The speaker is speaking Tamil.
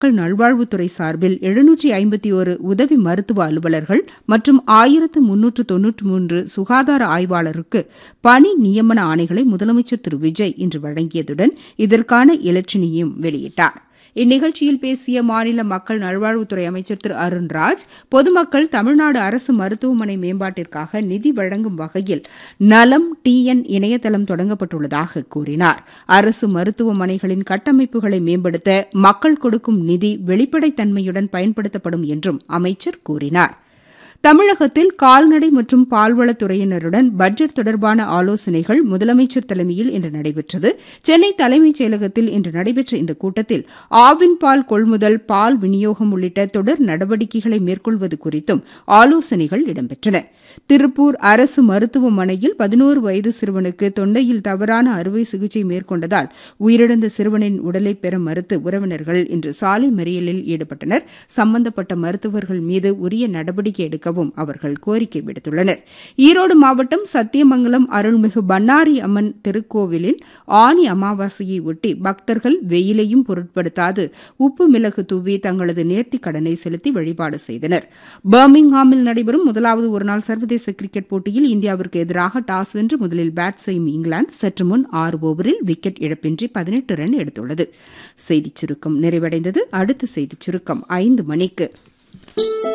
மக்கள் நல்வாழ்வுத்துறை சார்பில் எழுநூற்றி ஐம்பத்தி ஒரு உதவி மருத்துவ அலுவலர்கள் மற்றும் ஆயிரத்து முன்னூற்று தொன்னூற்று மூன்று சுகாதார ஆய்வாளருக்கு பணி நியமன ஆணைகளை முதலமைச்சர் திரு விஜய் இன்று வழங்கியதுடன் இதற்கான இலச்சினையும் வெளியிட்டார் இந்நிகழ்ச்சியில் பேசிய மாநில மக்கள் நல்வாழ்வுத்துறை அமைச்சர் திரு அருண்ராஜ் பொதுமக்கள் தமிழ்நாடு அரசு மருத்துவமனை மேம்பாட்டிற்காக நிதி வழங்கும் வகையில் நலம் டிஎன் இணையதளம் தொடங்கப்பட்டுள்ளதாக கூறினார் அரசு மருத்துவமனைகளின் கட்டமைப்புகளை மேம்படுத்த மக்கள் கொடுக்கும் நிதி வெளிப்படைத்தன்மையுடன் பயன்படுத்தப்படும் என்றும் அமைச்சர் கூறினார் தமிழகத்தில் கால்நடை மற்றும் பால்வளத்துறையினருடன் பட்ஜெட் தொடர்பான ஆலோசனைகள் முதலமைச்சர் தலைமையில் இன்று நடைபெற்றது சென்னை தலைமைச் செயலகத்தில் இன்று நடைபெற்ற இந்த கூட்டத்தில் ஆவின் பால் கொள்முதல் பால் விநியோகம் உள்ளிட்ட தொடர் நடவடிக்கைகளை மேற்கொள்வது குறித்தும் ஆலோசனைகள் இடம்பெற்றன திருப்பூர் அரசு மருத்துவமனையில் பதினோரு வயது சிறுவனுக்கு தொண்டையில் தவறான அறுவை சிகிச்சை மேற்கொண்டதால் உயிரிழந்த சிறுவனின் உடலை பெற மறுத்து உறவினர்கள் இன்று சாலை மறியலில் ஈடுபட்டனர் சம்பந்தப்பட்ட மருத்துவர்கள் மீது உரிய நடவடிக்கை எடுக்கவும் அவர்கள் கோரிக்கை விடுத்துள்ளனர் ஈரோடு மாவட்டம் சத்தியமங்கலம் அருள்மிகு பன்னாரி அம்மன் திருக்கோவிலில் ஆனி அமாவாசையை ஒட்டி பக்தர்கள் வெயிலையும் பொருட்படுத்தாது உப்பு மிளகு தூவி தங்களது நேர்த்திக் கடனை செலுத்தி வழிபாடு செய்தனர் பர்மிங்ஹாமில் நடைபெறும் முதலாவது ஒருநாள் சர்வதேச கிரிக்கெட் போட்டியில் இந்தியாவிற்கு எதிராக டாஸ் வென்று முதலில் பேட் செய்யும் இங்கிலாந்து சற்று முன் ஆறு ஓவரில் விக்கெட் இழப்பின்றி பதினெட்டு ரன் எடுத்துள்ளது செய்திச் சுருக்கம் நிறைவடைந்தது அடுத்த செய்திச் சுருக்கம் ஐந்து மணிக்கு